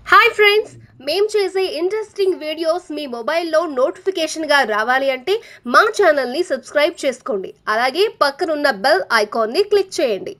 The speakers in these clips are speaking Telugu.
హాయ్ ఫ్రెండ్స్ మేం చేసే ఇంట్రెస్టింగ్ వీడియోస్ మీ మొబైల్లో నోటిఫికేషన్గా రావాలి అంటే మా ఛానల్ని సబ్స్క్రైబ్ చేసుకోండి అలాగే పక్కనున్న బెల్ ఐకాన్ని క్లిక్ చేయండి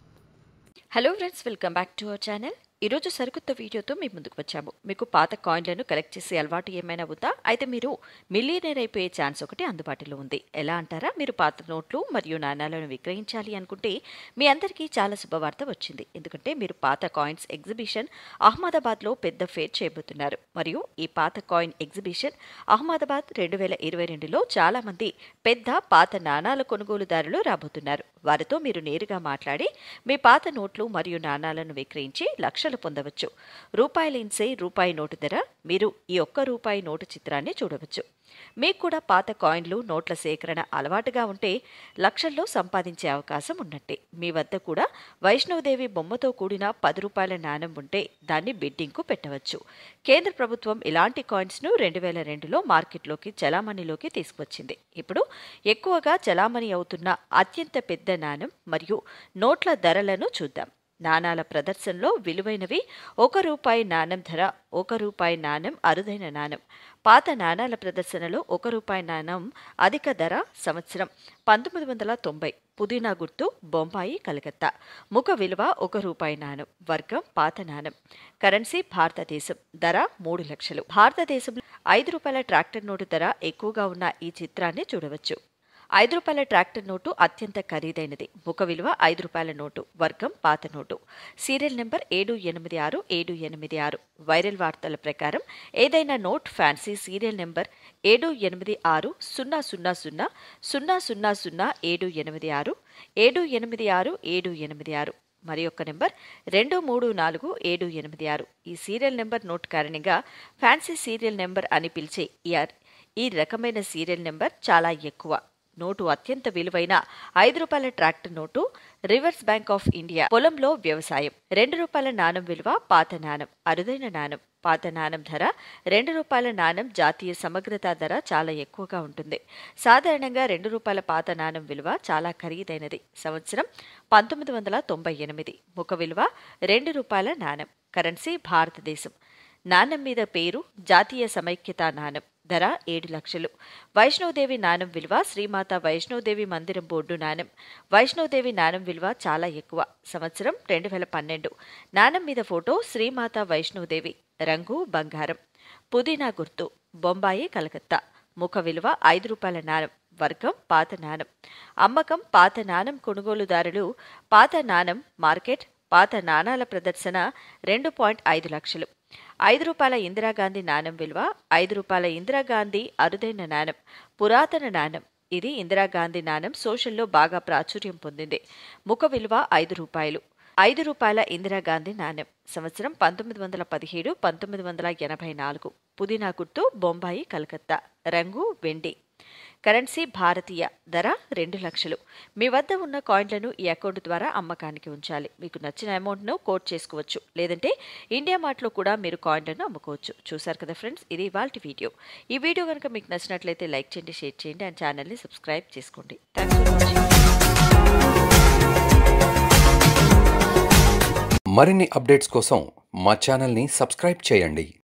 hello friends welcome back to our channel ఈరోజు సరికొత్త వీడియోతో మీ ముందుకు వచ్చాము మీకు పాత కాయిన్లను కలెక్ట్ చేసే అలవాటు ఏమైనా ఉందా అయితే మీరు మిలియనర్ అయిపోయే ఛాన్స్ ఒకటి అందుబాటులో ఉంది ఎలా అంటారా మీరు పాత నోట్లు మరియు నాణాలను విక్రయించాలి అనుకుంటే మీ అందరికీ చాలా శుభవార్త వచ్చింది ఎందుకంటే మీరు పాత కాయిన్స్ ఎగ్జిబిషన్ అహ్మదాబాద్లో పెద్ద ఫేర్ చేయబోతున్నారు మరియు ఈ పాత కాయిన్ ఎగ్జిబిషన్ అహ్మదాబాద్ రెండు వేల ఇరవై రెండులో చాలా మంది పెద్ద పాత నాణాల కొనుగోలుదారులు రాబోతున్నారు వారితో మీరు నేరుగా మాట్లాడి మీ పాత నోట్లు మరియు నాణాలను విక్రయించి లక్షలు పొందవచ్చు రూపాయలు ఇన్సే రూపాయి నోటు ధర మీరు ఈ ఒక్క రూపాయి నోటు చిత్రాన్ని చూడవచ్చు మీకు కూడా పాత కాయిన్లు నోట్ల సేకరణ అలవాటుగా ఉంటే లక్షల్లో సంపాదించే అవకాశం ఉన్నట్టే మీ వద్ద కూడా వైష్ణవదేవి బొమ్మతో కూడిన పది రూపాయల నాణం ఉంటే దాన్ని బిడ్డింగ్కు పెట్టవచ్చు కేంద్ర ప్రభుత్వం ఇలాంటి కాయిన్స్ను రెండు వేల రెండులో మార్కెట్లోకి చలామణిలోకి తీసుకువచ్చింది ఇప్పుడు ఎక్కువగా చలామణి అవుతున్న అత్యంత పెద్ద నాణం మరియు నోట్ల ధరలను చూద్దాం నాణాల ప్రదర్శనలో విలువైనవి ఒక రూపాయి నాణం ధర ఒక రూపాయి నాణం అరుదైన నాణం పాత నాణాల ప్రదర్శనలో ఒక రూపాయి నాణం అధిక ధర సంవత్సరం పంతొమ్మిది వందల తొంభై పుదీనా గుర్తు బొంబాయి కలకత్తా ముఖ విలువ ఒక రూపాయి నాణం వర్గం పాత నాణం కరెన్సీ భారతదేశం ధర మూడు లక్షలు భారతదేశంలో ఐదు రూపాయల ట్రాక్టర్ నోటు ధర ఎక్కువగా ఉన్న ఈ చిత్రాన్ని చూడవచ్చు ఐదు రూపాయల ట్రాక్టర్ నోటు అత్యంత ఖరీదైనది ముఖ విలువ ఐదు రూపాయల నోటు వర్గం పాత నోటు సీరియల్ నెంబర్ ఏడు ఎనిమిది ఆరు ఏడు ఎనిమిది ఆరు వైరల్ వార్తల ప్రకారం ఏదైనా నోట్ ఫ్యాన్సీ సీరియల్ నెంబర్ ఏడు ఎనిమిది ఆరు సున్నా సున్నా సున్నా సున్నా సున్నా సున్నా ఏడు ఎనిమిది ఆరు ఏడు ఎనిమిది ఆరు ఏడు ఎనిమిది ఆరు మరి యొక్క నెంబర్ రెండు మూడు నాలుగు ఏడు ఎనిమిది ఆరు ఈ సీరియల్ నెంబర్ నోట్ కారణంగా ఫ్యాన్సీ సీరియల్ నెంబర్ అని పిలిచే ఈ ఈ రకమైన సీరియల్ నెంబర్ చాలా ఎక్కువ నోటు అత్యంత విలువైన ఐదు రూపాయల tractor note reverse bank of India పొలంలో వ్యవసాయం రెండు రూపాయల నాణం విలువ పాత నాణం అరుదైన నాణం పాత నాణం ధర రెండు రూపాయల నాణం జాతీయ సమగ్రత ధర చాలా ఎక్కువగా ఉంటుంది సాధారణంగా రెండు రూపాయల పాత నాణం విలువ చాలా ఖరీదైనది సంవత్సరం పంతొమ్మిది వందల తొంభై ఎనిమిది ముఖ విలువ రెండు రూపాయల నాణం కరెన్సీ భారతదేశం నాణం మీద పేరు జాతీయ సమైక్యతా నాణం ధర ఏడు లక్షలు వైష్ణోదేవి నాణం విలువ శ్రీమాత వైష్ణోదేవి మందిరం బోర్డు నాణం వైష్ణోదేవి నాణం విలువ చాలా ఎక్కువ సంవత్సరం రెండు వేల పన్నెండు నాణం మీద ఫోటో శ్రీమాత వైష్ణోదేవి రంగు బంగారం పుదీనా గుర్తు బొంబాయి కలకత్తా ముఖ విలువ ఐదు రూపాయల నాణం వర్గం పాత నాణం అమ్మకం పాత నాణం కొనుగోలుదారులు పాత నాణం మార్కెట్ పాత నాణాల ప్రదర్శన రెండు పాయింట్ ఐదు లక్షలు ఐదు రూపాయల ఇందిరాగాంధీ నాణం విలువ ఐదు రూపాయల ఇందిరాగాంధీ అరుదైన నాణం పురాతన నాణం ఇది ఇందిరాగాంధీ నాణం సోషల్లో బాగా ప్రాచుర్యం పొందింది ముఖ విలువ ఐదు రూపాయలు ఐదు రూపాయల ఇందిరాగాంధీ నాణ్యం సంవత్సరం పంతొమ్మిది వందల పదిహేడు పంతొమ్మిది వందల ఎనభై నాలుగు పుదీనా గుర్తు బొంబాయి కలకత్తా రంగు వెండి కరెన్సీ భారతీయ ధర రెండు లక్షలు మీ వద్ద ఉన్న కాయిన్లను ఈ అకౌంట్ ద్వారా అమ్మకానికి ఉంచాలి మీకు నచ్చిన అమౌంట్ను కోట్ చేసుకోవచ్చు లేదంటే ఇండియా మార్ట్లో కూడా మీరు కాయిన్లను అమ్ముకోవచ్చు చూసారు కదా ఫ్రెండ్స్ ఇది ఇవాళ వీడియో ఈ వీడియో కనుక మీకు నచ్చినట్లయితే లైక్ చేయండి షేర్ చేయండి అండ్ ఛానల్ని సబ్స్క్రైబ్ చేసుకోండి థ్యాంక్స్ ఫర్ వాచింగ్ మరిన్ని అప్డేట్స్ కోసం మా ఛానల్ని సబ్స్క్రైబ్ చేయండి